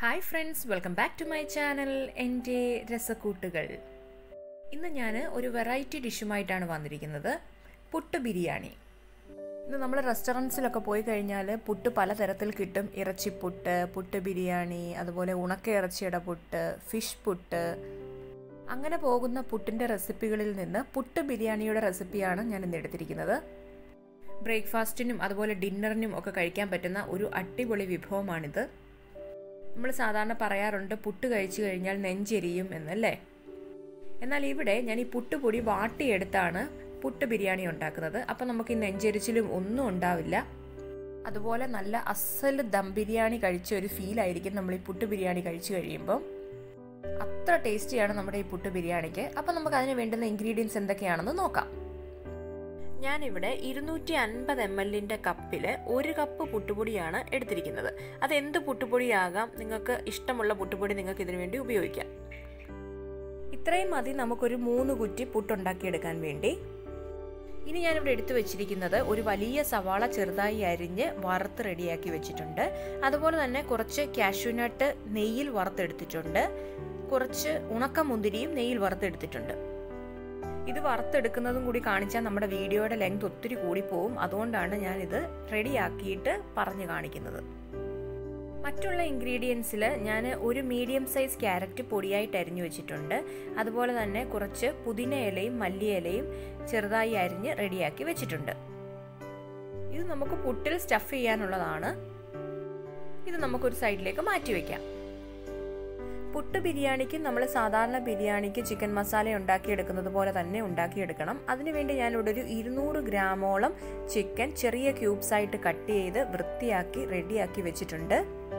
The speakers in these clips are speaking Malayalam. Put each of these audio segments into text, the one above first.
hi friends welcome back to my channel എൻ്റെ രസക്കൂട്ടുകൾ ഇന്ന് ഞാൻ ഒരു വെറൈറ്റി ഡിഷുമായിട്ടാണ് വന്നിരിക്കുന്നത് പുട്ട് ബിരിയാണി ഇന്ന് നമ്മൾ റെസ്റ്റോറൻറ്റ്സിലൊക്കെ പോയി കഴിഞ്ഞാൽ പുട്ട് പലതരത്തിൽ കിട്ടും ഇറച്ചിപ്പുട്ട് പുട്ട് ബിരിയാണി അതുപോലെ ഉണക്ക ഇറച്ചിയുടെ പുട്ട് ഫിഷ് പുട്ട് അങ്ങനെ പോകുന്ന പുട്ടിൻ്റെ റെസിപ്പികളിൽ നിന്ന് പുട്ട് ബിരിയാണിയുടെ റെസിപ്പിയാണ് ഞാൻ ഇന്ന് എടുത്തിരിക്കുന്നത് ബ്രേക്ക്ഫാസ്റ്റിനും അതുപോലെ ഡിന്നറിനും ഒക്കെ കഴിക്കാൻ പറ്റുന്ന ഒരു അടിപൊളി വിഭവമാണിത് നമ്മൾ സാധാരണ പറയാറുണ്ട് പുട്ട് കഴിച്ചു കഴിഞ്ഞാൽ നെഞ്ചെരിയും എന്നല്ലേ എന്നാൽ ഇവിടെ ഞാൻ ഈ പുട്ടുപൊടി വാട്ടിയെടുത്താണ് പുട്ട് ബിരിയാണി ഉണ്ടാക്കുന്നത് അപ്പം നമുക്ക് ഈ നെഞ്ചെരിച്ചിലും ഒന്നും ഉണ്ടാവില്ല അതുപോലെ നല്ല അസൽ ദം ബിരിയാണി കഴിച്ച ഒരു ഫീലായിരിക്കും നമ്മൾ ഈ പുട്ട് ബിരിയാണി കഴിച്ചു കഴിയുമ്പോൾ അത്ര ടേസ്റ്റിയാണ് നമ്മുടെ ഈ പുട്ട് ബിരിയാണിക്ക് അപ്പം നമുക്ക് അതിന് വേണ്ടുന്ന ഇൻഗ്രീഡിയൻസ് എന്തൊക്കെയാണെന്ന് നോക്കാം ഞാനിവിടെ ഇരുന്നൂറ്റി അൻപത് എം എല്ലിൻ്റെ കപ്പിൽ ഒരു കപ്പ് പുട്ടുപൊടിയാണ് എടുത്തിരിക്കുന്നത് അത് എന്ത് പുട്ടുപൊടിയാകാം നിങ്ങൾക്ക് ഇഷ്ടമുള്ള പുട്ടുപൊടി നിങ്ങൾക്ക് ഇതിനു വേണ്ടി ഉപയോഗിക്കാം ഇത്രയും മതി നമുക്കൊരു മൂന്ന് കുറ്റി പുട്ടുണ്ടാക്കിയെടുക്കാൻ വേണ്ടി ഇനി ഞാനിവിടെ എടുത്തു വെച്ചിരിക്കുന്നത് ഒരു വലിയ സവാള ചെറുതായി അരിഞ്ഞ് വറുത്ത് റെഡിയാക്കി വെച്ചിട്ടുണ്ട് അതുപോലെ തന്നെ കുറച്ച് കാഷ്യൂനട്ട് നെയ്യിൽ വറുത്തെടുത്തിട്ടുണ്ട് കുറച്ച് ഉണക്കമുന്തിരിയും നെയ്യിൽ വറുത്തെടുത്തിട്ടുണ്ട് ഇത് വറുത്തെടുക്കുന്നതും കൂടി കാണിച്ചാൽ നമ്മുടെ വീഡിയോയുടെ ലെങ്ത് ഒത്തിരി കൂടിപ്പോവും അതുകൊണ്ടാണ് ഞാനിത് റെഡിയാക്കിയിട്ട് പറഞ്ഞു കാണിക്കുന്നത് മറ്റുള്ള ഇൻഗ്രീഡിയൻസിൽ ഞാൻ ഒരു മീഡിയം സൈസ് ക്യാരറ്റ് പൊടിയായിട്ട് അരിഞ്ഞു വെച്ചിട്ടുണ്ട് അതുപോലെ തന്നെ കുറച്ച് പുതിന ഇലയും മല്ലിയിലയും ചെറുതായി അരിഞ്ഞ് റെഡിയാക്കി വെച്ചിട്ടുണ്ട് ഇത് നമുക്ക് പുട്ടിൽ സ്റ്റഫ് ചെയ്യാനുള്ളതാണ് ഇത് നമുക്കൊരു സൈഡിലേക്ക് മാറ്റി വയ്ക്കാം പുട്ട് ബിരിയാണിക്ക് നമ്മൾ സാധാരണ ബിരിയാണിക്ക് ചിക്കൻ മസാല ഉണ്ടാക്കിയെടുക്കുന്നത് പോലെ തന്നെ ഉണ്ടാക്കിയെടുക്കണം അതിനുവേണ്ടി ഞാനിവിടെ ഒരു ഇരുന്നൂറ് ഗ്രാമോളം ചിക്കൻ ചെറിയ ക്യൂബ്സ് ആയിട്ട് കട്ട് ചെയ്ത് വൃത്തിയാക്കി റെഡിയാക്കി വെച്ചിട്ടുണ്ട്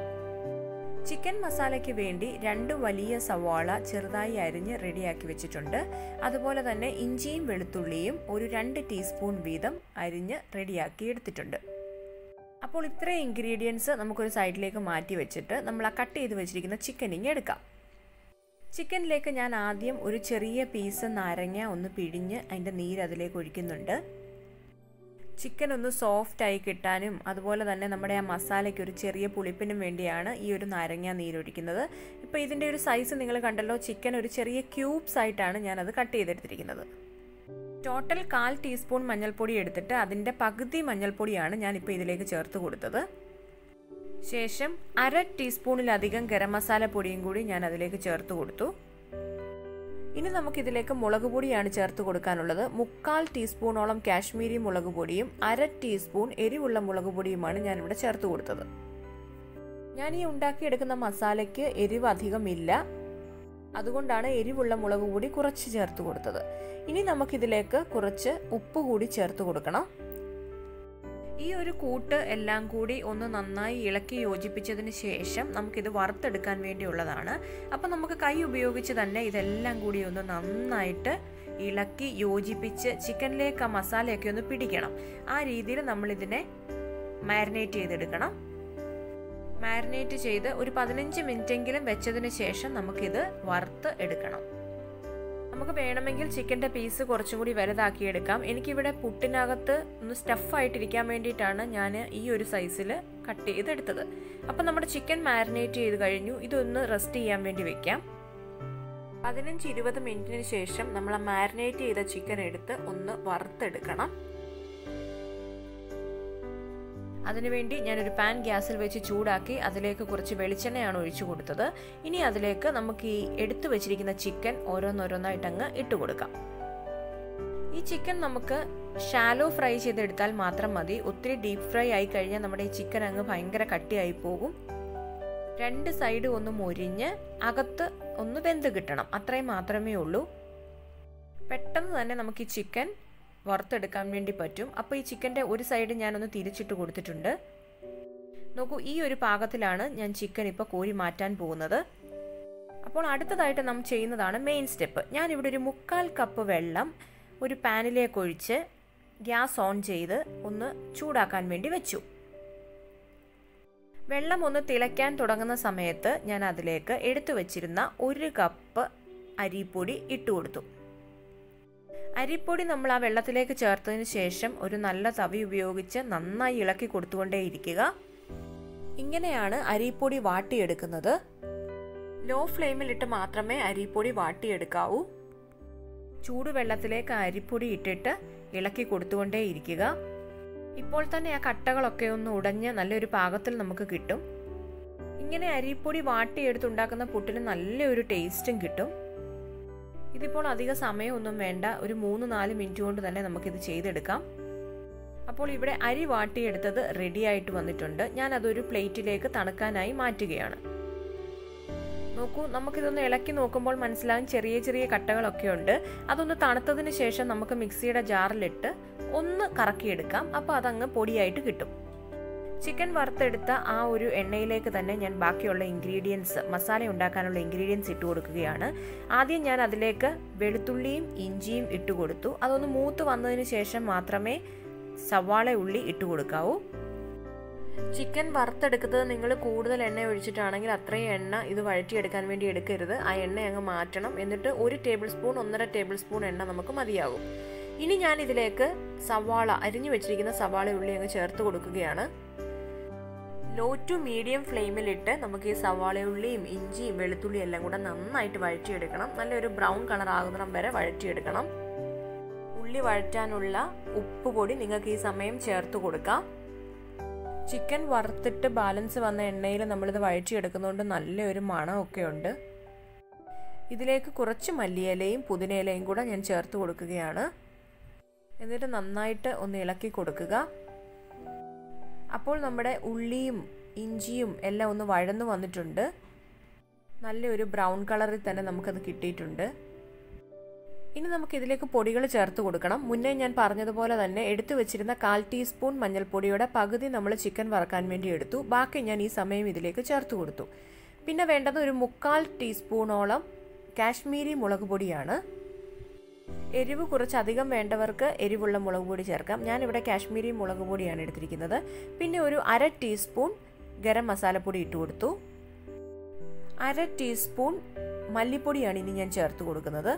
ചിക്കൻ മസാലയ്ക്ക് വേണ്ടി രണ്ട് വലിയ സവാള ചെറുതായി അരിഞ്ഞ് റെഡിയാക്കി വെച്ചിട്ടുണ്ട് അതുപോലെ തന്നെ ഇഞ്ചിയും വെളുത്തുള്ളിയും ഒരു രണ്ട് ടീസ്പൂൺ വീതം അരിഞ്ഞ് റെഡിയാക്കി എടുത്തിട്ടുണ്ട് അപ്പോൾ ഇത്രയും ഇൻഗ്രീഡിയൻസ് നമുക്കൊരു സൈഡിലേക്ക് മാറ്റി വെച്ചിട്ട് നമ്മൾ ആ കട്ട് ചെയ്ത് വെച്ചിരിക്കുന്ന ചിക്കനിങ് എടുക്കാം ചിക്കനിലേക്ക് ഞാൻ ആദ്യം ഒരു ചെറിയ പീസ് നാരങ്ങ ഒന്ന് പിഴിഞ്ഞ് അതിൻ്റെ നീര് അതിലേക്ക് ഒഴിക്കുന്നുണ്ട് ചിക്കൻ ഒന്ന് സോഫ്റ്റ് ആയി കിട്ടാനും അതുപോലെ തന്നെ നമ്മുടെ ആ മസാലയ്ക്ക് ഒരു ചെറിയ പുളിപ്പിനും വേണ്ടിയാണ് ഈ ഒരു നാരങ്ങ നീരൊഴിക്കുന്നത് ഇപ്പോൾ ഇതിൻ്റെ ഒരു സൈസ് നിങ്ങൾ കണ്ടല്ലോ ചിക്കൻ ഒരു ചെറിയ ക്യൂബ്സ് ആയിട്ടാണ് ഞാനത് കട്ട് ചെയ്തെടുത്തിരിക്കുന്നത് ടോട്ടൽ കാൽ ടീസ്പൂൺ മഞ്ഞൾപ്പൊടി എടുത്തിട്ട് അതിൻ്റെ പകുതി മഞ്ഞൾപ്പൊടിയാണ് ഞാനിപ്പോൾ ഇതിലേക്ക് ചേർത്ത് കൊടുത്തത് ശേഷം അര ടീസ്പൂണിലധികം ഗരം മസാല പൊടിയും കൂടി ഞാൻ അതിലേക്ക് ചേർത്ത് കൊടുത്തു ഇനി നമുക്കിതിലേക്ക് മുളക് പൊടിയാണ് ചേർത്ത് കൊടുക്കാനുള്ളത് മുക്കാൽ ടീസ്പൂണോളം കാശ്മീരി മുളക് പൊടിയും അര ടീസ്പൂൺ എരിവുള്ള മുളക് പൊടിയുമാണ് ഞാനിവിടെ ചേർത്ത് കൊടുത്തത് ഞാൻ ഈ ഉണ്ടാക്കിയെടുക്കുന്ന മസാലയ്ക്ക് എരിവ് അധികമില്ല അതുകൊണ്ടാണ് എരിവുള്ള മുളക് പൊടി കുറച്ച് ചേർത്ത് കൊടുത്തത് ഇനി നമുക്കിതിലേക്ക് കുറച്ച് ഉപ്പ് കൂടി ചേർത്ത് കൊടുക്കണം ഈ ഒരു കൂട്ട് എല്ലാം കൂടി ഒന്ന് നന്നായി ഇളക്കി യോജിപ്പിച്ചതിന് ശേഷം നമുക്കിത് വറുത്തെടുക്കാൻ വേണ്ടിയുള്ളതാണ് അപ്പം നമുക്ക് കൈ ഉപയോഗിച്ച് തന്നെ ഇതെല്ലാം കൂടി ഒന്ന് നന്നായിട്ട് ഇളക്കി യോജിപ്പിച്ച് ചിക്കനിലേക്ക് ആ മസാലയൊക്കെ ഒന്ന് പിടിക്കണം ആ രീതിയിൽ നമ്മളിതിനെ മാരിനേറ്റ് ചെയ്തെടുക്കണം മാരിനേറ്റ് ചെയ്ത് ഒരു പതിനഞ്ച് മിനിറ്റെങ്കിലും വെച്ചതിന് ശേഷം നമുക്കിത് വറുത്ത് എടുക്കണം നമുക്ക് വേണമെങ്കിൽ ചിക്കൻ്റെ പീസ് കുറച്ചും കൂടി വലുതാക്കിയെടുക്കാം എനിക്കിവിടെ പുട്ടിനകത്ത് ഒന്ന് സ്റ്റഫായിട്ടിരിക്കാൻ വേണ്ടിയിട്ടാണ് ഞാൻ ഈ ഒരു സൈസിൽ കട്ട് ചെയ്തെടുത്തത് അപ്പം നമ്മുടെ ചിക്കൻ മാരിനേറ്റ് ചെയ്ത് കഴിഞ്ഞു ഇതൊന്ന് റെസ്റ്റ് ചെയ്യാൻ വേണ്ടി വെക്കാം പതിനഞ്ച് ഇരുപത് മിനിറ്റിന് ശേഷം നമ്മൾ ആ മാരിനേറ്റ് ചെയ്ത ചിക്കൻ എടുത്ത് ഒന്ന് വറുത്തെടുക്കണം അതിനുവേണ്ടി ഞാനൊരു പാൻ ഗ്യാസിൽ വെച്ച് ചൂടാക്കി അതിലേക്ക് കുറച്ച് വെളിച്ചെണ്ണയാണ് ഒഴിച്ചു കൊടുത്തത് ഇനി അതിലേക്ക് നമുക്ക് ഈ എടുത്തു വെച്ചിരിക്കുന്ന ചിക്കൻ ഓരോന്നോരോന്നായിട്ട് അങ്ങ് ഇട്ട് കൊടുക്കാം ഈ ചിക്കൻ നമുക്ക് ഷാലോ ഫ്രൈ ചെയ്തെടുത്താൽ മാത്രം മതി ഒത്തിരി ഡീപ്പ് ഫ്രൈ ആയി കഴിഞ്ഞാൽ നമ്മുടെ ഈ ചിക്കൻ അങ്ങ് ഭയങ്കര കട്ടിയായി പോകും രണ്ട് സൈഡ് ഒന്ന് മൊരിഞ്ഞ് അകത്ത് ഒന്ന് വെന്ത് കിട്ടണം അത്രയും മാത്രമേ ഉള്ളൂ പെട്ടെന്ന് തന്നെ നമുക്ക് ഈ ചിക്കൻ വറുത്തെടുക്കാൻ വേണ്ടി പറ്റും അപ്പോൾ ഈ ചിക്കൻ്റെ ഒരു സൈഡ് ഞാനൊന്ന് തിരിച്ചിട്ട് കൊടുത്തിട്ടുണ്ട് നോക്കൂ ഈ ഒരു പാകത്തിലാണ് ഞാൻ ചിക്കൻ ഇപ്പോൾ കോരി മാറ്റാൻ പോകുന്നത് അപ്പോൾ അടുത്തതായിട്ട് നാം ചെയ്യുന്നതാണ് മെയിൻ സ്റ്റെപ്പ് ഞാനിവിടെ ഒരു മുക്കാൽ കപ്പ് വെള്ളം ഒരു പാനിലേക്ക് ഒഴിച്ച് ഗ്യാസ് ഓൺ ചെയ്ത് ഒന്ന് ചൂടാക്കാൻ വേണ്ടി വെച്ചു വെള്ളം ഒന്ന് തിളയ്ക്കാൻ തുടങ്ങുന്ന സമയത്ത് ഞാൻ അതിലേക്ക് എടുത്തു വച്ചിരുന്ന ഒരു കപ്പ് അരിപ്പൊടി ഇട്ട് കൊടുത്തു അരിപ്പൊടി നമ്മൾ ആ വെള്ളത്തിലേക്ക് ചേർത്തതിന് ശേഷം ഒരു നല്ല തവി ഉപയോഗിച്ച് നന്നായി ഇളക്കി കൊടുത്തുകൊണ്ടേയിരിക്കുക ഇങ്ങനെയാണ് അരിപ്പൊടി വാട്ടിയെടുക്കുന്നത് ലോ ഫ്ലെയിമിലിട്ട് മാത്രമേ അരിപ്പൊടി വാട്ടിയെടുക്കാവൂ ചൂടുവെള്ളത്തിലേക്ക് അരിപ്പൊടി ഇട്ടിട്ട് ഇളക്കി കൊടുത്തുകൊണ്ടേ ഇരിക്കുക ഇപ്പോൾ തന്നെ ആ കട്ടകളൊക്കെ ഒന്ന് ഉടഞ്ഞ് നല്ലൊരു പാകത്തിൽ നമുക്ക് കിട്ടും ഇങ്ങനെ അരിപ്പൊടി വാട്ടിയെടുത്തുണ്ടാക്കുന്ന പുട്ടിന് നല്ലൊരു ടേസ്റ്റും കിട്ടും ഇതിപ്പോൾ അധിക സമയമൊന്നും വേണ്ട ഒരു മൂന്ന് നാല് മിനിറ്റ് കൊണ്ട് തന്നെ നമുക്കിത് ചെയ്തെടുക്കാം അപ്പോൾ ഇവിടെ അരി വാട്ടിയെടുത്തത് റെഡി ആയിട്ട് വന്നിട്ടുണ്ട് ഞാൻ അതൊരു പ്ലേറ്റിലേക്ക് തണുക്കാനായി മാറ്റുകയാണ് നോക്കൂ നമുക്കിതൊന്ന് ഇളക്കി നോക്കുമ്പോൾ മനസ്സിലാകും ചെറിയ ചെറിയ കട്ടകളൊക്കെ ഉണ്ട് അതൊന്ന് തണുത്തതിന് ശേഷം നമുക്ക് മിക്സിയുടെ ജാറിലിട്ട് ഒന്ന് കറക്കിയെടുക്കാം അപ്പോൾ അതങ്ങ് പൊടിയായിട്ട് കിട്ടും ചിക്കൻ വറുത്തെടുത്ത ആ ഒരു എണ്ണയിലേക്ക് തന്നെ ഞാൻ ബാക്കിയുള്ള ഇൻഗ്രീഡിയൻസ് മസാല ഉണ്ടാക്കാനുള്ള ഇൻഗ്രീഡിയൻസ് ഇട്ട് കൊടുക്കുകയാണ് ആദ്യം ഞാൻ അതിലേക്ക് വെളുത്തുള്ളിയും ഇഞ്ചിയും ഇട്ട് കൊടുത്തു അതൊന്ന് മൂത്ത് വന്നതിന് ശേഷം മാത്രമേ സവാള ഉള്ളി ഇട്ട് കൊടുക്കാവൂ ചിക്കൻ വറുത്തെടുക്കുന്നത് നിങ്ങൾ കൂടുതൽ എണ്ണ ഒഴിച്ചിട്ടാണെങ്കിൽ അത്രയും എണ്ണ ഇത് വഴറ്റിയെടുക്കാൻ വേണ്ടി എടുക്കരുത് ആ എണ്ണ അങ്ങ് മാറ്റണം എന്നിട്ട് ഒരു ടേബിൾ സ്പൂൺ ഒന്നര ടേബിൾ സ്പൂൺ എണ്ണ നമുക്ക് മതിയാകും ഇനി ഞാൻ ഇതിലേക്ക് സവാള അരിഞ്ഞു വെച്ചിരിക്കുന്ന സവാള ഉള്ളി അങ്ങ് ചേർത്ത് കൊടുക്കുകയാണ് ലോ ടു മീഡിയം ഫ്ലെയിമിലിട്ട് നമുക്ക് ഈ സവാളയുള്ളിയും ഇഞ്ചിയും വെളുത്തുള്ളിയും എല്ലാം കൂടെ നന്നായിട്ട് വഴറ്റിയെടുക്കണം നല്ലൊരു ബ്രൗൺ കളർ ആകുന്നിടം വരെ വഴറ്റിയെടുക്കണം ഉള്ളി വഴറ്റാനുള്ള ഉപ്പ് പൊടി നിങ്ങൾക്ക് ഈ സമയം ചേർത്ത് കൊടുക്കാം ചിക്കൻ വറുത്തിട്ട് ബാലൻസ് വന്ന എണ്ണയിൽ നമ്മളിത് വഴറ്റിയെടുക്കുന്നതുകൊണ്ട് നല്ലൊരു മണമൊക്കെ ഉണ്ട് ഇതിലേക്ക് കുറച്ച് മല്ലിയിലയും പുതിനയിലയും കൂടെ ഞാൻ ചേർത്ത് കൊടുക്കുകയാണ് എന്നിട്ട് നന്നായിട്ട് ഒന്ന് ഇളക്കി കൊടുക്കുക അപ്പോൾ നമ്മുടെ ഉള്ളിയും ഇഞ്ചിയും എല്ലാം ഒന്ന് വഴന്നു വന്നിട്ടുണ്ട് നല്ലൊരു ബ്രൗൺ കളറിൽ തന്നെ നമുക്കത് കിട്ടിയിട്ടുണ്ട് ഇനി നമുക്ക് ഇതിലേക്ക് പൊടികൾ ചേർത്ത് കൊടുക്കണം മുന്നേ ഞാൻ പറഞ്ഞതുപോലെ തന്നെ എടുത്തു വെച്ചിരുന്ന കാൽ ടീസ്പൂൺ മഞ്ഞൾപ്പൊടിയുടെ പകുതി നമ്മൾ ചിക്കൻ വറക്കാൻ വേണ്ടി എടുത്തു ബാക്കി ഞാൻ ഈ സമയം ഇതിലേക്ക് ചേർത്ത് കൊടുത്തു പിന്നെ വേണ്ടത് ഒരു മുക്കാൽ ടീസ്പൂണോളം കാശ്മീരി മുളക് പൊടിയാണ് എരിവ് കുറച്ച് അധികം വേണ്ടവർക്ക് എരിവുള്ള മുളക് പൊടി ചേർക്കാം ഞാനിവിടെ കാശ്മീരി മുളക് പൊടിയാണ് എടുത്തിരിക്കുന്നത് പിന്നെ ഒരു അര ടീസ്പൂൺ ഗരം മസാലപ്പൊടി ഇട്ട് കൊടുത്തു അര ടീസ്പൂൺ മല്ലിപ്പൊടിയാണ് ഇനി ഞാൻ ചേർത്ത് കൊടുക്കുന്നത്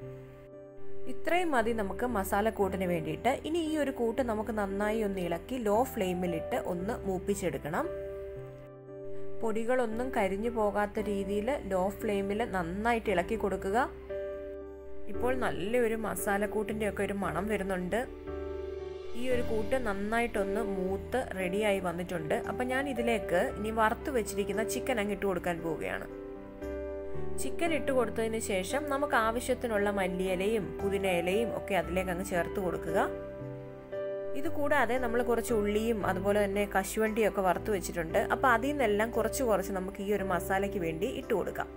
ഇത്രയും മതി നമുക്ക് മസാലക്കൂട്ടിന് വേണ്ടിയിട്ട് ഇനി ഈ ഒരു കൂട്ട് നമുക്ക് നന്നായി ഒന്ന് ഇളക്കി ലോ ഫ്ലെയിമിലിട്ട് ഒന്ന് മൂപ്പിച്ചെടുക്കണം പൊടികളൊന്നും കരിഞ്ഞു പോകാത്ത രീതിയിൽ ലോ ഫ്ലെയിമിൽ നന്നായിട്ട് ഇളക്കി കൊടുക്കുക ഇപ്പോൾ നല്ലൊരു മസാലക്കൂട്ടിൻ്റെ ഒക്കെ ഒരു മണം വരുന്നുണ്ട് ഈ ഒരു കൂട്ട് നന്നായിട്ടൊന്ന് മൂത്ത് റെഡിയായി വന്നിട്ടുണ്ട് അപ്പം ഞാൻ ഇതിലേക്ക് ഇനി വറുത്ത് വെച്ചിരിക്കുന്ന ചിക്കൻ അങ്ങ് ഇട്ട് കൊടുക്കാൻ പോവുകയാണ് ചിക്കൻ ഇട്ട് കൊടുത്തതിന് ശേഷം നമുക്ക് ആവശ്യത്തിനുള്ള മല്ലിയിലയും പുതിനയിലയും ഒക്കെ അതിലേക്ക് അങ്ങ് ചേർത്ത് കൊടുക്കുക ഇത് കൂടാതെ നമ്മൾ കുറച്ച് ഉള്ളിയും അതുപോലെ തന്നെ കശുവണ്ടിയും ഒക്കെ വറുത്ത് വെച്ചിട്ടുണ്ട് അപ്പോൾ അതിൽ നിന്നെല്ലാം കുറച്ച് കുറച്ച് നമുക്ക് ഈ ഒരു മസാലയ്ക്ക് വേണ്ടി ഇട്ട് കൊടുക്കാം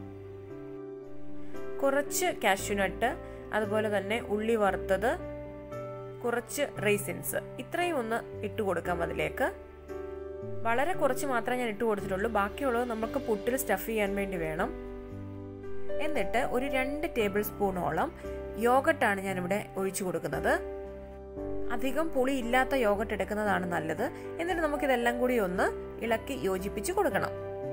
കുറച്ച് കാഷ്യൂനട്ട് അതുപോലെ തന്നെ ഉള്ളി വറുത്തത് കുറച്ച് റേസിൻസ് ഇത്രയും ഒന്ന് ഇട്ട് കൊടുക്കാം അതിലേക്ക് വളരെ കുറച്ച് മാത്രമേ ഞാൻ ഇട്ട് കൊടുത്തിട്ടുള്ളൂ ബാക്കിയുള്ളത് നമുക്ക് പുട്ടിൽ സ്റ്റഫ് ചെയ്യാൻ വേണ്ടി വേണം എന്നിട്ട് ഒരു രണ്ട് ടേബിൾ സ്പൂണോളം യോഗട്ടാണ് ഞാനിവിടെ ഒഴിച്ചു കൊടുക്കുന്നത് അധികം പുളി ഇല്ലാത്ത യോഗട്ട് എടുക്കുന്നതാണ് നല്ലത് എന്നിട്ട് നമുക്കിതെല്ലാം കൂടി ഒന്ന് ഇളക്കി യോജിപ്പിച്ച് കൊടുക്കണം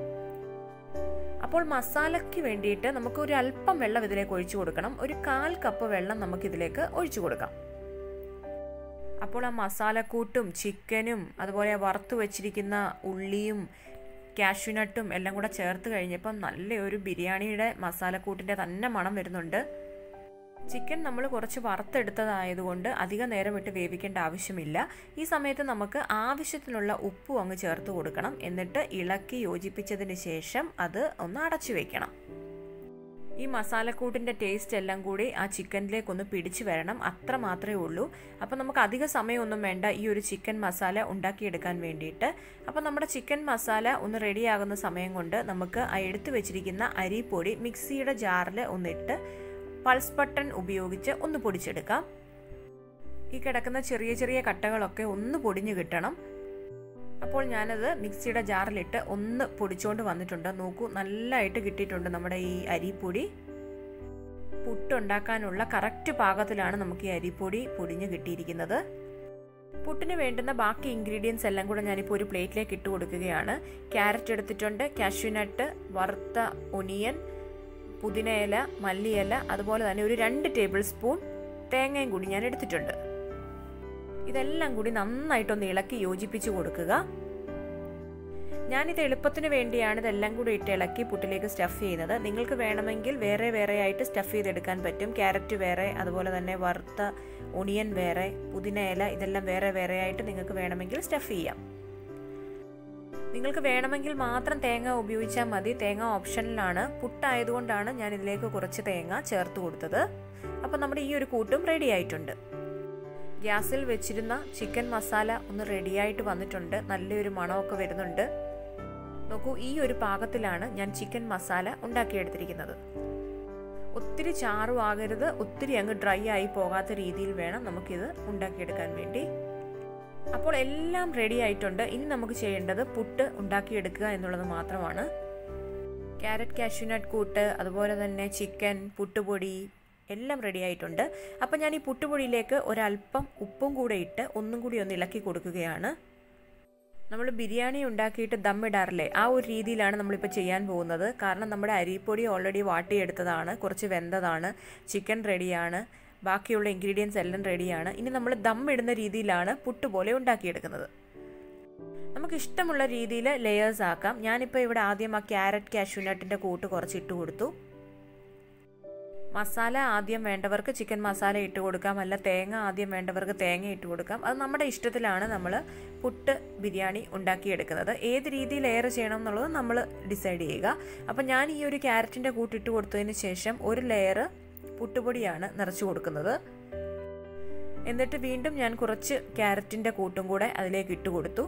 അപ്പോൾ മസാലയ്ക്ക് വേണ്ടിയിട്ട് നമുക്ക് ഒരു അല്പം വെള്ളം ഇതിലേക്ക് ഒഴിച്ചു കൊടുക്കണം ഒരു കാൽ കപ്പ് വെള്ളം നമുക്ക് ഇതിലേക്ക് ഒഴിച്ചു കൊടുക്കാം അപ്പോൾ ആ മസാലക്കൂട്ടും ചിക്കനും അതുപോലെ വറുത്ത് വെച്ചിരിക്കുന്ന ഉള്ളിയും കാഷ്യൂനട്ടും എല്ലാം കൂടെ ചേർത്ത് കഴിഞ്ഞപ്പം നല്ലൊരു ബിരിയാണിയുടെ മസാലക്കൂട്ടിൻ്റെ തന്നെ മണം വരുന്നുണ്ട് ചിക്കൻ നമ്മൾ കുറച്ച് വറുത്തെടുത്തതായതുകൊണ്ട് അധിക നേരം ഇട്ട് വേവിക്കേണ്ട ആവശ്യമില്ല ഈ സമയത്ത് നമുക്ക് ആവശ്യത്തിനുള്ള ഉപ്പും അങ്ങ് ചേർത്ത് കൊടുക്കണം എന്നിട്ട് ഇളക്കി യോജിപ്പിച്ചതിന് ശേഷം അത് ഒന്ന് അടച്ചു വെക്കണം ഈ മസാലക്കൂട്ടിൻ്റെ ടേസ്റ്റ് എല്ലാം കൂടി ആ ചിക്കനിലേക്ക് ഒന്ന് പിടിച്ചു വരണം അത്ര മാത്രമേ ഉള്ളൂ അപ്പോൾ നമുക്ക് അധിക സമയമൊന്നും വേണ്ട ഈ ഒരു ചിക്കൻ മസാല ഉണ്ടാക്കിയെടുക്കാൻ വേണ്ടിയിട്ട് അപ്പോൾ നമ്മുടെ ചിക്കൻ മസാല ഒന്ന് റെഡിയാകുന്ന സമയം കൊണ്ട് നമുക്ക് ആ എടുത്തു വെച്ചിരിക്കുന്ന അരിപ്പൊടി മിക്സിയുടെ ജാറിൽ ഒന്നിട്ട് പൾസ് ബട്ടൺ ഉപയോഗിച്ച് ഒന്ന് പൊടിച്ചെടുക്കാം ഈ കിടക്കുന്ന ചെറിയ ചെറിയ കട്ടകളൊക്കെ ഒന്ന് പൊടിഞ്ഞു കിട്ടണം അപ്പോൾ ഞാനത് മിക്സിയുടെ ജാറിലിട്ട് ഒന്ന് പൊടിച്ചുകൊണ്ട് വന്നിട്ടുണ്ട് നോക്കൂ നല്ലതായിട്ട് കിട്ടിയിട്ടുണ്ട് നമ്മുടെ ഈ അരിപ്പൊടി പുട്ടുണ്ടാക്കാനുള്ള കറക്റ്റ് പാകത്തിലാണ് നമുക്ക് ഈ അരിപ്പൊടി പൊടിഞ്ഞ് കിട്ടിയിരിക്കുന്നത് പുട്ടിന് വേണ്ടുന്ന ബാക്കി ഇൻഗ്രീഡിയൻസ് എല്ലാം കൂടെ ഞാനിപ്പോൾ ഒരു പ്ലേറ്റിലേക്ക് ഇട്ട് കൊടുക്കുകയാണ് ക്യാരറ്റ് എടുത്തിട്ടുണ്ട് കാഷ്യൂനട്ട് വറുത്ത ഒനിയൻ പുതിനയില മല്ലിയില അതുപോലെ തന്നെ ഒരു രണ്ട് ടേബിൾ സ്പൂൺ തേങ്ങയും കൂടി ഞാൻ എടുത്തിട്ടുണ്ട് ഇതെല്ലാം കൂടി നന്നായിട്ടൊന്ന് ഇളക്കി യോജിപ്പിച്ച് കൊടുക്കുക ഞാനിത് എളുപ്പത്തിന് വേണ്ടിയാണ് ഇതെല്ലാം കൂടി ഇട്ട് ഇളക്കി പുട്ടിലേക്ക് സ്റ്റഫ് ചെയ്യുന്നത് നിങ്ങൾക്ക് വേണമെങ്കിൽ വേറെ വേറെ ആയിട്ട് സ്റ്റഫ് ചെയ്തെടുക്കാൻ പറ്റും ക്യാരറ്റ് വേറെ അതുപോലെ തന്നെ വറുത്ത ഒണിയൻ വേറെ പുതിന ഇല ഇതെല്ലാം വേറെ വേറെ ആയിട്ട് നിങ്ങൾക്ക് വേണമെങ്കിൽ സ്റ്റഫ് ചെയ്യാം നിങ്ങൾക്ക് വേണമെങ്കിൽ മാത്രം തേങ്ങ ഉപയോഗിച്ചാൽ മതി തേങ്ങ ഓപ്ഷനിലാണ് പുട്ടായതുകൊണ്ടാണ് ഞാൻ ഇതിലേക്ക് കുറച്ച് തേങ്ങ ചേർത്ത് കൊടുത്തത് അപ്പോൾ നമ്മുടെ ഈ ഒരു കൂട്ടും റെഡി ആയിട്ടുണ്ട് ഗ്യാസിൽ വെച്ചിരുന്ന ചിക്കൻ മസാല ഒന്ന് റെഡിയായിട്ട് വന്നിട്ടുണ്ട് നല്ലൊരു മണമൊക്കെ വരുന്നുണ്ട് നോക്കൂ ഈ ഒരു പാകത്തിലാണ് ഞാൻ ചിക്കൻ മസാല ഉണ്ടാക്കിയെടുത്തിരിക്കുന്നത് ഒത്തിരി ചാറും ആകരുത് ഒത്തിരി അങ്ങ് ഡ്രൈ ആയി പോകാത്ത രീതിയിൽ വേണം നമുക്കിത് ഉണ്ടാക്കിയെടുക്കാൻ വേണ്ടി അപ്പോൾ എല്ലാം റെഡി ആയിട്ടുണ്ട് ഇനി നമുക്ക് ചെയ്യേണ്ടത് പുട്ട് ഉണ്ടാക്കിയെടുക്കുക എന്നുള്ളത് മാത്രമാണ് ക്യാരറ്റ് കാഷ്യൂനട്ട് കൂട്ട് അതുപോലെ തന്നെ ചിക്കൻ പുട്ടുപൊടി എല്ലാം റെഡി ആയിട്ടുണ്ട് അപ്പോൾ ഞാൻ ഈ പുട്ടുപൊടിയിലേക്ക് ഒരല്പം ഉപ്പും കൂടെ ഇട്ട് ഒന്നും കൂടി ഒന്ന് ഇളക്കി കൊടുക്കുകയാണ് നമ്മൾ ബിരിയാണി ഉണ്ടാക്കിയിട്ട് ദമ്മിടാറില്ലേ ആ ഒരു രീതിയിലാണ് നമ്മളിപ്പോൾ ചെയ്യാൻ പോകുന്നത് കാരണം നമ്മുടെ അരിപ്പൊടി ഓൾറെഡി വാട്ടിയെടുത്തതാണ് കുറച്ച് വെന്തതാണ് ചിക്കൻ റെഡിയാണ് ബാക്കിയുള്ള ഇൻഗ്രീഡിയൻസ് എല്ലാം റെഡിയാണ് ഇനി നമ്മൾ ദം ഇടുന്ന രീതിയിലാണ് പുട്ട് പോലെ ഉണ്ടാക്കിയെടുക്കുന്നത് നമുക്ക് ഇഷ്ടമുള്ള രീതിയിൽ ലെയേഴ്സ് ആക്കാം ഞാനിപ്പോൾ ഇവിടെ ആദ്യം ആ ക്യാരറ്റ് കാഷ്യൂനട്ടിൻ്റെ കൂട്ട് കുറച്ച് ഇട്ട് കൊടുത്തു മസാല ആദ്യം വേണ്ടവർക്ക് ചിക്കൻ മസാല ഇട്ട് കൊടുക്കാം അല്ല തേങ്ങ ആദ്യം വേണ്ടവർക്ക് തേങ്ങ ഇട്ട് കൊടുക്കാം അത് നമ്മുടെ ഇഷ്ടത്തിലാണ് നമ്മൾ പുട്ട് ബിരിയാണി ഉണ്ടാക്കിയെടുക്കുന്നത് ഏത് രീതിയിൽ ലെയർ ചെയ്യണം എന്നുള്ളത് നമ്മൾ ഡിസൈഡ് ചെയ്യുക അപ്പം ഞാൻ ഈ ഒരു ക്യാരറ്റിൻ്റെ കൂട്ടിട്ട് കൊടുത്തതിന് ശേഷം ഒരു ലെയർ പുട്ടുപൊടിയാണ് നിറച്ചു കൊടുക്കുന്നത് എന്നിട്ട് വീണ്ടും ഞാൻ കുറച്ച് ക്യാരറ്റിൻ്റെ കൂട്ടും കൂടെ അതിലേക്ക് ഇട്ട് കൊടുത്തു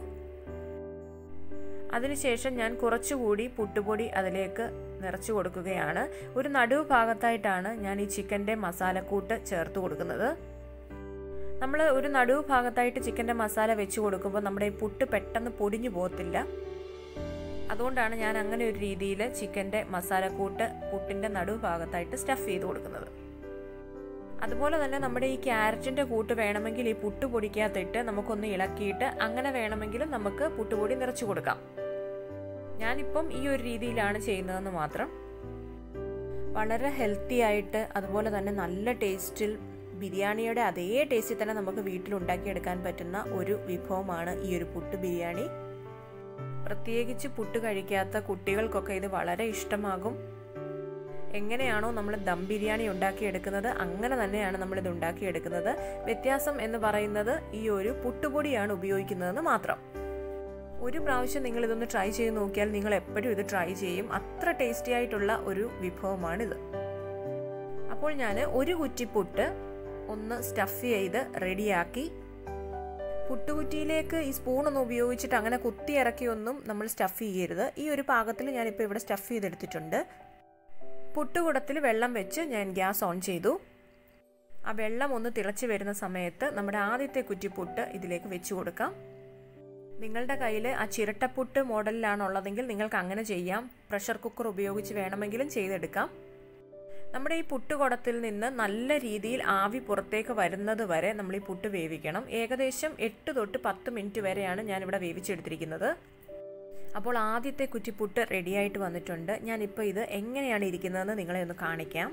അതിനുശേഷം ഞാൻ കുറച്ചുകൂടി പുട്ടുപൊടി അതിലേക്ക് നിറച്ചു കൊടുക്കുകയാണ് ഒരു നടുവ് ഭാഗത്തായിട്ടാണ് ഞാൻ ഈ ചിക്കൻ്റെ മസാലക്കൂട്ട് ചേർത്ത് കൊടുക്കുന്നത് നമ്മൾ ഒരു നടുവ് ഭാഗത്തായിട്ട് ചിക്കൻ്റെ മസാല വെച്ച് കൊടുക്കുമ്പോൾ നമ്മുടെ ഈ പുട്ട് പെട്ടെന്ന് പൊടിഞ്ഞു പോകത്തില്ല അതുകൊണ്ടാണ് ഞാൻ അങ്ങനെ ഒരു രീതിയിൽ ചിക്കൻ്റെ മസാലക്കൂട്ട് പുട്ടിൻ്റെ നടുവ് ഭാഗത്തായിട്ട് സ്റ്റഫ് ചെയ്ത് കൊടുക്കുന്നത് അതുപോലെ തന്നെ നമ്മുടെ ഈ ക്യാരറ്റിൻ്റെ കൂട്ട് വേണമെങ്കിൽ ഈ പുട്ട് പൊടിക്കകത്തിട്ട് നമുക്കൊന്ന് ഇളക്കിയിട്ട് അങ്ങനെ വേണമെങ്കിലും നമുക്ക് പുട്ടുപൊടി നിറച്ചു കൊടുക്കാം ഞാനിപ്പം ഈ ഒരു രീതിയിലാണ് ചെയ്യുന്നതെന്ന് മാത്രം വളരെ ഹെൽത്തി ആയിട്ട് അതുപോലെ തന്നെ നല്ല ടേസ്റ്റിൽ ബിരിയാണിയുടെ അതേ ടേസ്റ്റിൽ തന്നെ നമുക്ക് വീട്ടിൽ ഉണ്ടാക്കിയെടുക്കാൻ പറ്റുന്ന ഒരു വിഭവമാണ് ഈ ഒരു പുട്ട് ബിരിയാണി പ്രത്യേകിച്ച് പുട്ട് കഴിക്കാത്ത കുട്ടികൾക്കൊക്കെ ഇത് വളരെ ഇഷ്ടമാകും എങ്ങനെയാണോ നമ്മൾ ദം ബിരിയാണി ഉണ്ടാക്കിയെടുക്കുന്നത് അങ്ങനെ തന്നെയാണ് നമ്മൾ ഇത് ഉണ്ടാക്കിയെടുക്കുന്നത് വ്യത്യാസം എന്ന് പറയുന്നത് ഈ ഒരു പുട്ടുപൊടിയാണ് ഉപയോഗിക്കുന്നതെന്ന് മാത്രം ഒരു പ്രാവശ്യം നിങ്ങൾ ഇതൊന്ന് ട്രൈ ചെയ്ത് നോക്കിയാൽ നിങ്ങൾ എപ്പോഴും ഇത് ട്രൈ ചെയ്യും അത്ര ടേസ്റ്റി ആയിട്ടുള്ള ഒരു വിഭവമാണിത് അപ്പോൾ ഞാൻ ഒരു കുറ്റി പുട്ട് ഒന്ന് സ്റ്റഫ് ചെയ്ത് റെഡിയാക്കി പുട്ടുകുറ്റിയിലേക്ക് ഈ സ്പൂണൊന്നും ഉപയോഗിച്ചിട്ട് അങ്ങനെ കുത്തി ഇറക്കിയൊന്നും നമ്മൾ സ്റ്റഫ് ചെയ്യരുത് ഈ ഒരു പാകത്തിൽ ഞാനിപ്പോൾ ഇവിടെ സ്റ്റഫ് ചെയ്തെടുത്തിട്ടുണ്ട് പുട്ടുകുടത്തിൽ വെള്ളം വെച്ച് ഞാൻ ഗ്യാസ് ഓൺ ചെയ്തു ആ വെള്ളം ഒന്ന് തിളച്ച് വരുന്ന സമയത്ത് നമ്മുടെ ആദ്യത്തെ കുറ്റിപ്പുട്ട് ഇതിലേക്ക് വെച്ച് കൊടുക്കാം നിങ്ങളുടെ കയ്യിൽ ആ ചിരട്ടപ്പുട്ട് മോഡലിലാണുള്ളതെങ്കിൽ നിങ്ങൾക്ക് അങ്ങനെ ചെയ്യാം പ്രഷർ കുക്കർ ഉപയോഗിച്ച് വേണമെങ്കിലും ചെയ്തെടുക്കാം നമ്മുടെ ഈ പുട്ടുകുടത്തിൽ നിന്ന് നല്ല രീതിയിൽ ആവി പുറത്തേക്ക് വരുന്നത് വരെ നമ്മൾ ഈ പുട്ട് വേവിക്കണം ഏകദേശം എട്ട് തൊട്ട് പത്ത് മിനിറ്റ് വരെയാണ് ഞാനിവിടെ വേവിച്ചെടുത്തിരിക്കുന്നത് അപ്പോൾ ആദ്യത്തെ കുറ്റിപ്പുട്ട് റെഡിയായിട്ട് വന്നിട്ടുണ്ട് ഞാനിപ്പോൾ ഇത് എങ്ങനെയാണ് ഇരിക്കുന്നതെന്ന് നിങ്ങളെ ഒന്ന് കാണിക്കാം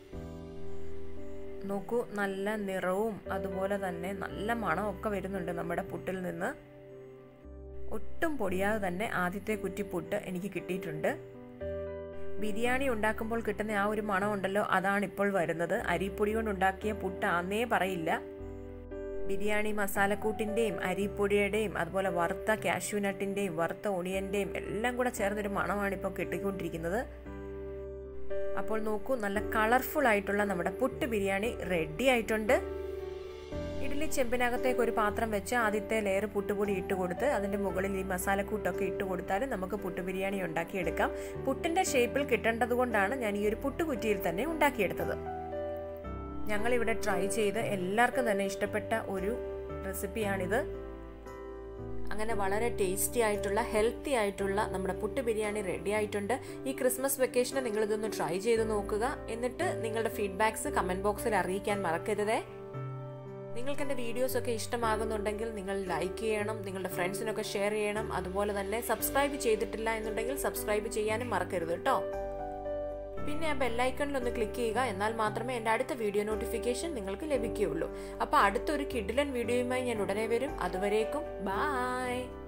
നോക്കൂ നല്ല നിറവും അതുപോലെ തന്നെ നല്ല മണമൊക്കെ വരുന്നുണ്ട് നമ്മുടെ പുട്ടിൽ നിന്ന് ഒട്ടും പൊടിയാതെ തന്നെ ആദ്യത്തെ കുറ്റിപ്പുട്ട് എനിക്ക് കിട്ടിയിട്ടുണ്ട് ബിരിയാണി ഉണ്ടാക്കുമ്പോൾ കിട്ടുന്ന ആ ഒരു മണം ഉണ്ടല്ലോ അതാണ് ഇപ്പോൾ വരുന്നത് അരിപ്പൊടി കൊണ്ട് ഉണ്ടാക്കിയ പുട്ട് ആന്നേ പറയില്ല ബിരിയാണി മസാലക്കൂട്ടിൻ്റെയും അരിപ്പൊടിയുടെയും അതുപോലെ വറുത്ത കാഷ്യൂനട്ടിൻ്റെയും വറുത്ത ഒണിയൻ്റെയും എല്ലാം കൂടെ ചേർന്നൊരു മണമാണ് ഇപ്പോൾ കിട്ടിക്കൊണ്ടിരിക്കുന്നത് അപ്പോൾ നോക്കൂ നല്ല കളർഫുൾ ആയിട്ടുള്ള നമ്മുടെ പുട്ട് ബിരിയാണി റെഡി ആയിട്ടുണ്ട് ഇഡ്ഡലി ചെമ്പിനകത്തേക്ക് ഒരു പാത്രം വെച്ച് ആദ്യത്തെ ലെയർ പുട്ടുപൊടി ഇട്ട് കൊടുത്ത് അതിൻ്റെ മുകളിൽ ഈ മസാലക്കൂട്ടൊക്കെ ഇട്ട് കൊടുത്താൽ നമുക്ക് പുട്ട് ബിരിയാണി ഉണ്ടാക്കിയെടുക്കാം പുട്ടിൻ്റെ ഷേപ്പിൽ കിട്ടേണ്ടത് കൊണ്ടാണ് ഞാൻ ഈ ഒരു പുട്ടുകുറ്റിയിൽ തന്നെ ഉണ്ടാക്കിയെടുത്തത് ഞങ്ങളിവിടെ ട്രൈ ചെയ്ത് എല്ലാവർക്കും തന്നെ ഇഷ്ടപ്പെട്ട ഒരു റെസിപ്പിയാണിത് അങ്ങനെ വളരെ ടേസ്റ്റി ആയിട്ടുള്ള ഹെൽത്തി ആയിട്ടുള്ള നമ്മുടെ പുട്ട് ബിരിയാണി റെഡി ആയിട്ടുണ്ട് ഈ ക്രിസ്മസ് വെക്കേഷന് നിങ്ങളിതൊന്ന് ട്രൈ ചെയ്ത് നോക്കുക എന്നിട്ട് നിങ്ങളുടെ ഫീഡ്ബാക്സ് കമൻറ്റ് ബോക്സിൽ അറിയിക്കാൻ മറക്കരുതേ നിങ്ങൾക്ക് എൻ്റെ വീഡിയോസ് ഒക്കെ ഇഷ്ടമാകുന്നുണ്ടെങ്കിൽ നിങ്ങൾ ലൈക്ക് ചെയ്യണം നിങ്ങളുടെ ഫ്രണ്ട്സിനൊക്കെ ഷെയർ ചെയ്യണം അതുപോലെ തന്നെ സബ്സ്ക്രൈബ് ചെയ്തിട്ടില്ല എന്നുണ്ടെങ്കിൽ സബ്സ്ക്രൈബ് ചെയ്യാനും മറക്കരുത് കേട്ടോ പിന്നെ ആ ബെല്ലൈക്കണിൽ ഒന്ന് ക്ലിക്ക് ചെയ്യുക എന്നാൽ മാത്രമേ എൻ്റെ അടുത്ത വീഡിയോ നോട്ടിഫിക്കേഷൻ നിങ്ങൾക്ക് ലഭിക്കുകയുള്ളൂ അപ്പോൾ അടുത്തൊരു കിഡിലൻ വീഡിയോയുമായി ഞാൻ ഉടനെ വരും അതുവരേക്കും ബായ്